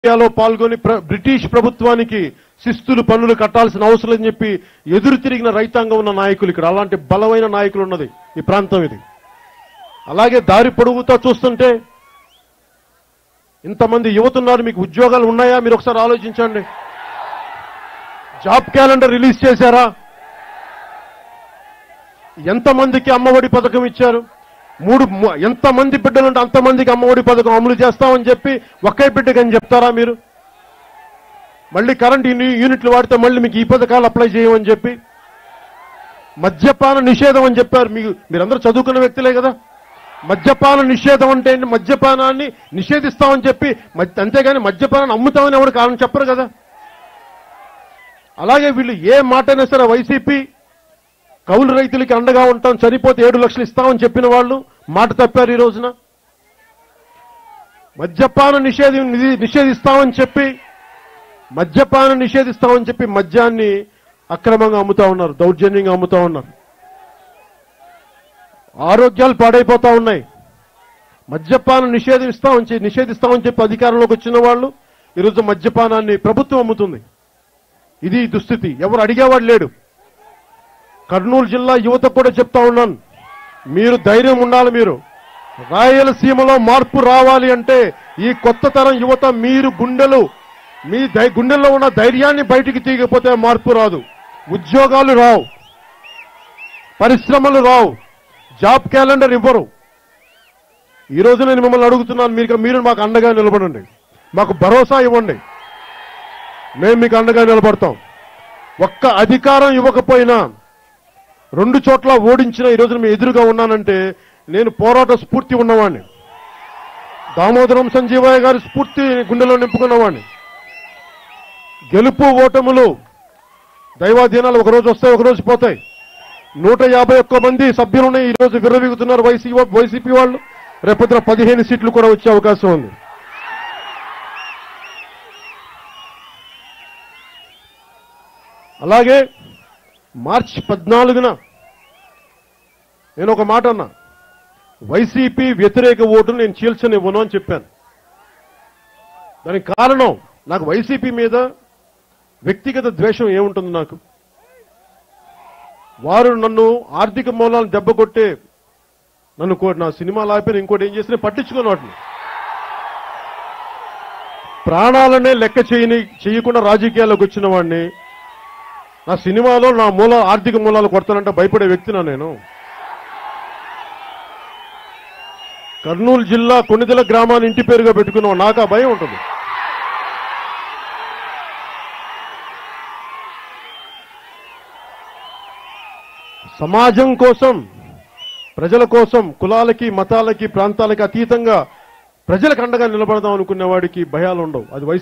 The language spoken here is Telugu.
ఇండియాలో పాల్గొని ప్ర- బ్రిటిష్ ప్రభుత్వానికి శిస్తులు పన్నులు కట్టాల్సిన అవసరం లేదని చెప్పి ఎదురు తిరిగిన రైతాంగం ఉన్న నాయకులు ఇక్కడ అలాంటి బలమైన నాయకులు ఉన్నది ఈ ప్రాంతం ఇది అలాగే దారి పొడుగుతా చూస్తుంటే ఇంతమంది యువత ఉన్నారు మీకు ఉద్యోగాలు ఉన్నాయా మీరు ఒకసారి ఆలోచించండి జాబ్ క్యాలెండర్ రిలీజ్ చేశారా ఎంతమందికి అమ్మఒడి పథకం ఇచ్చారు మూడు ము- ఎంతమంది బిడ్డలుంటే అంతమందికి అమ్మఒడి పథకం అమలు చేస్తామని చెప్పి ఒకే బిడ్డకి అని చెప్తారా మీరు మళ్ళీ కరెంట్ యూని- యూనిట్లు వాడితే మళ్ళీ మీకు ఈ పథకాలు అప్లై చేయమని చెప్పి మద్యపాన నిషేధం అని చెప్పారు మీకు మీరందరూ చదువుకున్న వ్యక్తులే కదా మద్యపాన నిషేధం అంటే ఏంటి? మద్యపానాన్ని నిషేధిస్తామని చెప్పి మద్య- అంతేగాని మద్యపానాన్ని అమ్ముతామని ఎవరు కారణం చెప్పరు కదా అలాగే వీళ్ళు ఏ మాట అయినా సరే వైసీపీ కౌలు రైతులకి అండగా ఉంటాం చనిపోతే ఏడు లక్షలు ఇస్తామని చెప్పిన వాళ్ళు మాట తప్పారు ఈ రోజున మద్యపాన నిషేధం నిధి- నిషేధిస్తామని చెప్పి మద్యపానం నిషేధిస్తామని చెప్పి మద్యాన్ని అక్రమంగా అమ్ముతా ఉన్నారు దౌర్జన్యంగా అమ్ముతా ఉన్నారు ఆరోగ్యాలు పాడైపోతా ఉన్నాయి మద్యపానం నిషేధిస్తామని చెప్పి నిషేధిస్తామని చెప్పి అధికారంలోకి వచ్చిన వాళ్ళు ఈరోజు మద్యపానాన్ని ప్రభుత్వం అమ్ముతుంది ఇది దుస్థితి ఎవరు అడిగేవాడు లేడు కర్నూలు జిల్లా యువత కూడా చెప్తా ఉన్నాను మీరు ధైర్యం ఉండాలి మీరు రాయలసీమలో మార్పు రావాలి అంటే ఈ కొత్త తరం యువత మీరు గుండెలు మీ ధై- గుండెల్లో ఉన్న ధైర్యాన్ని బయటికి తీయకపోతే మార్పు రాదు ఉద్యోగాలు రావు పరిశ్రమలు రావు జాబ్ క్యాలెండర్ ఇవ్వరు ఈ రోజు నేను మిమ్మల్ని అడుగుతున్నాను మీరు మీరు మాకు అండగా నిలబడండి మాకు భరోసా ఇవ్వండి మేము మీకు అండగా నిలబడతాం ఒక్క అధికారం ఇవ్వకపోయినా రెండు చోట్ల ఓడించిన ఈ రోజున మీ ఎదురుగా ఉన్నానంటే నేను పోరాట స్ఫూర్తి ఉన్నవాడిని దామోదరం సంజీవయ్య గారి స్ఫూర్తి గుండెలో నింపుకున్నవాడిని గెలుపు ఓటములు దైవాధీనాలు ఒకరోజు వస్తాయి ఒకరోజు పోతాయి నూట యాభై ఒక్క మంది సభ్యులున్నాయి ఈ రోజు విర్రవీగుతున్నారు వైసీ వైసీపీ వాళ్ళు రేపొద్దున పదిహేను సీట్లు కూడా వచ్చే అవకాశం ఉంది అలాగే మార్చి పద్నాలుగున నేను ఒక మాట అన్నా వైసీపీ వ్యతిరేక ఓటును నేను చీల్చనివ్వను అని చెప్పాను దానికి కారణం నాకు వైసీపీ మీద వ్యక్తిగత ద్వేషం ఏముంటుంది నాకు వారు నన్ను ఆర్థిక మూలాలను దెబ్బ కొట్టే నన్ను కో- నా సినిమా లాపిన ఇంకోటి ఏం చేసినా పట్టించుకుని వాటిని ప్రాణాలనే లెక్క చేయని చేయకుండా రాజకీయాల్లోకి వచ్చిన వాడిని నా సినిమాలో నా మూల ఆర్థిక మూలాలు కొడతానంటే భయపడే వ్యక్తినా నేను కర్నూలు జిల్లా కొన్నిదల గ్రామాన్ని ఇంటి పేరుగా పెట్టుకున్నావు నాకు ఆ భయం ఉంటుంది సమాజం కోసం ప్రజల కోసం కులాలకి మతాలకి ప్రాంతాలకి అతీతంగా ప్రజలకు అండగా నిలబడదాం అనుకునే వాడికి భయాలు ఉండవు అది వైసీపీ